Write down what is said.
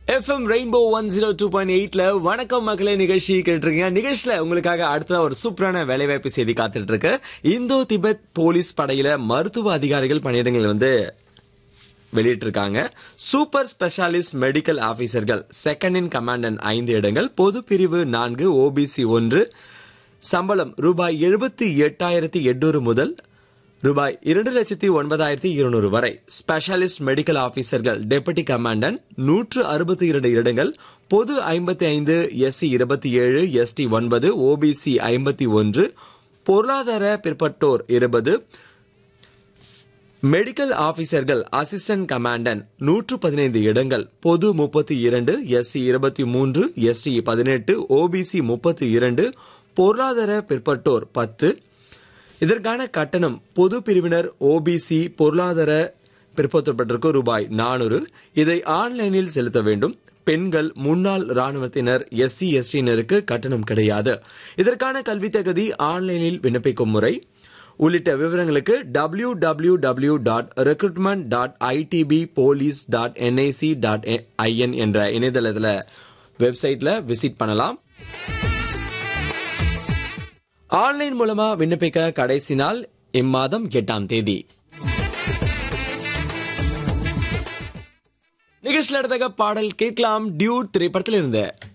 FM rainbow one zero two point எயிட்ல வணக்கம் மக்களே நிகழ்ச்சி கேட்டிருக்கீங்க நிகழ்ச்சியில உங்களுக்காக அடுத்த ஒரு சூப்பரான வேலைவாய்ப்பு செய்தி காத்துட்டு இருக்கு இந்தோ திபெத் போலீஸ் படையில மருத்துவ அதிகாரிகள் பணியிடங்கள் வந்து வெளியிட்டிருக்காங்க சூப்பர் ஸ்பெஷாலிஸ்ட் மெடிக்கல் ஆபீசர்கள் செகண்ட் இன் கமாண்டன்ட் ஐந்து இடங்கள் பொது பிரிவு நான்கு ஓபிசி ஒன்று சம்பளம் ரூபாய் எழுபத்தி எட்டாயிரத்தி எண்ணூறு முதல் ரூபாய் இரண்டு லட்சத்தி ஒன்பதாயிரத்தி இருநூறு வரை ஸ்பெஷலிஸ்ட் மெடிக்கல் ஆபீசர்கள் டெபுட்டி கமாண்டன்ட் நூற்று அறுபத்தி இரண்டு இடங்கள் பொது ஐம்பத்தி ஐந்து எஸ்சி இருபத்தி ஏழு எஸ்டி ஒன்பது ஓபிசி ஐம்பத்தி ஒன்று பொருளாதார பிற்பட்டோர் இருபது மெடிக்கல் ஆபீசர்கள் அசிஸ்டன்ட் கமாண்டன்ட் நூற்று பதினைந்து இடங்கள் பொது முப்பத்தி இரண்டு எஸ்சி இருபத்தி மூன்று எஸ்டி பதினெட்டு ஓபிசி முப்பத்தி இரண்டு பொருளாதார பிற்பட்டோர் பத்து இதற்கான கட்டணம் பொது பிரிவினர் ஓபிசி பொருளாதார பிற்படுத்தப்பட்டிருக்கு ரூபாய் நானூறு இதை ஆன்லைனில் செலுத்த வேண்டும் பெண்கள் முன்னாள் ராணுவத்தினர் எஸ்சி எஸ்டியினருக்கு கட்டணம் கிடையாது இதற்கான கல்வி தகுதி ஆன்லைனில் விண்ணப்பிக்கும் முறை உள்ளிட்ட விவரங்களுக்கு W W W dot recruitment dot ITB police dot NIC dot IN என்ற இணையதளத்தில் வெப்சைட்ல விசிட் பண்ணலாம் ஆன்லைன் மூலமா விண்ணப்பிக்க கடைசி நாள் இம்மாதம் எட்டாம் தேதி நிகழ்ச்சியில் எடுத்த பாடல் கேட்கலாம் டியூட் திரைப்படத்தில் இருந்து